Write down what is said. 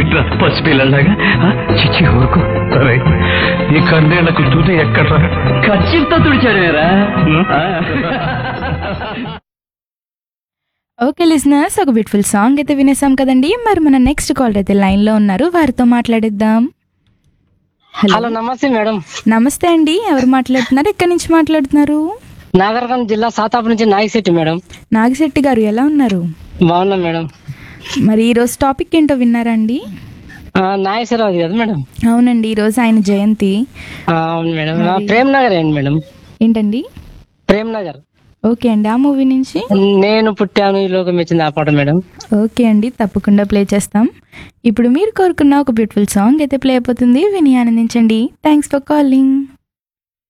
ఏమిట్రా పసిపిల్లలాగా ఆ, చిచ్చి ఊరుకో అరే ఈ కన్నేళ్లకు తుది ఎక్కడ్రా ఖచ్చితంగా తుడిచాడురా ఓకే లిజనర్స్ ఒక బ్యూటిఫుల్ సాంగ్ అయితే వినేసాం కదండి మరి మన నెక్స్ట్ కాల్ అయితే లైన్ లో ఉన్నారు వారితో మాట్లాడిద్దాం hello hello namaste madam namaste అండి ఎవరు మాట్లాడుతున్నారు ఎక్కడి నుంచి మాట్లాడుతున్నారు నాగర్కర్నూలు జిల్లా సాతాపు నుంచి నాయశెట్టి మేడం నాగశెట్టి గారు ఎలా ఉన్నారు బాగున్నా మేడం మరి ఈ రోజు టాపిక్ ఏంటో విన్నారా అండి ఆ, నాగేశ్వరరావు కదా మేడం అవునండి ఈ రోజు ఆయన జయంతి ఆ, అవును మేడం ఆ, ప్రేమ్ నగర్ ఏంటి మేడం ఏంటండి ప్రేమ్ నగర్ ఓకే అండి ఆ మూవీ నుంచి నేను పుట్టాను ఈ లోకం ఇచ్చింది ఆ పాట మేడం ఓకే అండి తప్పకుండా ప్లే చేస్తాం ఇప్పుడు మీరు కోరుకున్న ఒక బ్యూటిఫుల్ సాంగ్ అయితే ప్లే అయిపోతుంది విని ఆనందించండి థ్యాంక్స్ ఫర్ కాలింగ్